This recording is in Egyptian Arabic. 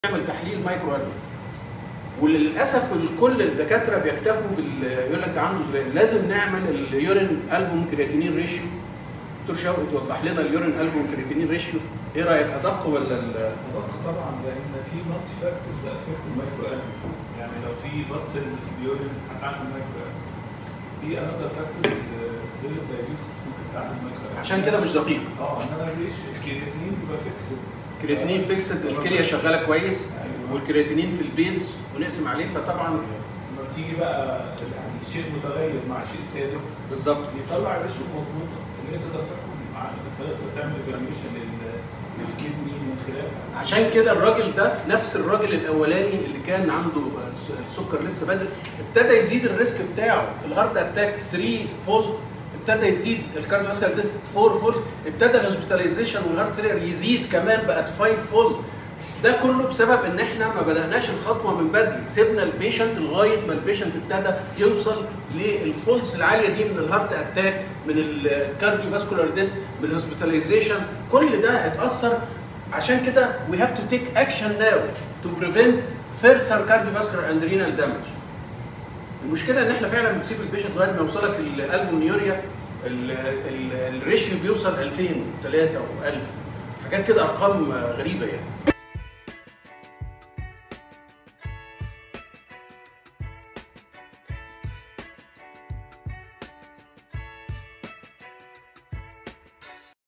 نعمل تحليل مايكرو البوم وللاسف كل الدكاتره بيكتفوا بال يقول لك ده عنده زلال. لازم نعمل اليورين البوم كرياتينين ريشيو دكتور شوقي توضح لنا اليورين البوم كرياتينين ريشيو ايه رايك ادق ولا ال- ادق طبعا لان في مالتي فاكتورز افكت المايكرو البوم يعني لو في بس سيلز في اليورين هتعمل مايكرو البوم في انذر فاكتورز غير الدايابيتس ممكن تعمل مايكرو البوم عشان كده مش دقيق اه انما الريش الكرياتينين بيبقى فيكسد كرياتينين فيكسد الكليه شغاله كويس ايوه والكرياتينين في البيز ونقسم عليه فطبعا لما بتيجي بقى يعني شيء متغير مع شيء ثابت بالظبط بيطلع الريشيو مظبوطه اللي هي تقدر تحكم معاها تقدر تعمل ايفالويشن للكدني من خلالها عشان كده الراجل ده نفس الراجل الاولاني اللي كان عنده السكر لسه بادئ ابتدى يزيد الريسك بتاعه في الهارت اتاك 3 فول ابتدى يزيد الكارديوفاسكولار ديسك 4 فول ابتدى الهوسبيتاليزيشن والهارت فيلير يزيد كمان بقت 5 فول ده كله بسبب ان احنا ما بدأناش الخطوه من بدري سيبنا البيشنت لغايه ما البيشنت ابتدى يوصل للفولس العاليه دي من الهارت اتاك من الكارديوفاسكولار ديسك من الهوسبيتاليزيشن كل ده هيتاثر عشان كده we have to take action now to prevent further cardiovascular and renal damage. المشكله ان احنا فعلا بنسيب البيشنت لغايه ما يوصلك الالبوميوريا الريشيو بيوصل 2000 و3 و1000 حاجات كده ارقام غريبه يعني.